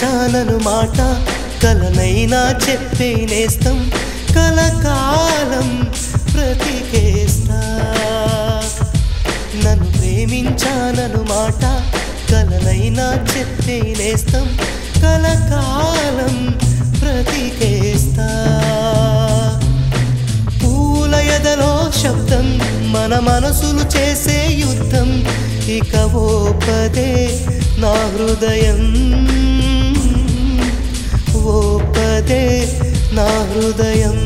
ప్రేమించానను మాట కలనైనా చెప్పే నేస్తం కలకాలం బ్రతికేస్తా నన్ను ప్రేమించానను మాట కలనైనా చెప్పే నేస్తం కలకాలం బ్రతికేస్తా పూల ఎదలో శబ్దం మన మనసులు చేసే యుద్ధం ఇక ఓ పదే నా హృదయం ఓ పదే నా హృదయం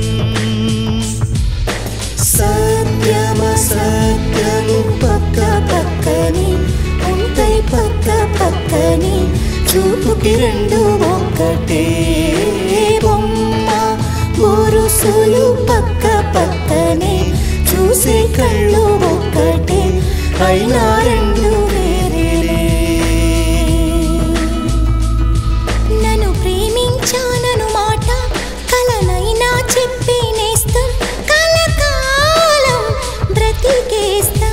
సత్యమ సత్యము పక్క పక్కని ఉంటాయి పక్క పక్కని చూపుకి రెండు ఒక్కటే బొమ్మ బొరుసులు పక్క పక్కనే చూసే కళ్ళు ఒక్కటే అయినా రెండు వేరేలే నన్ను ప్రేమించానను మాట కలనైనా చెప్పే నేస్తం కలకాలం బ్రతికేస్తా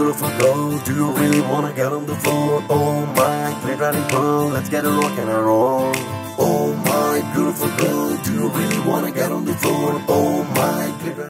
beautiful girl, do you really wanna get on the floor? Oh my pretty pearl, let's get a rock and a roll. Oh my beautiful girl, do you really wanna get on the floor? Oh my pretty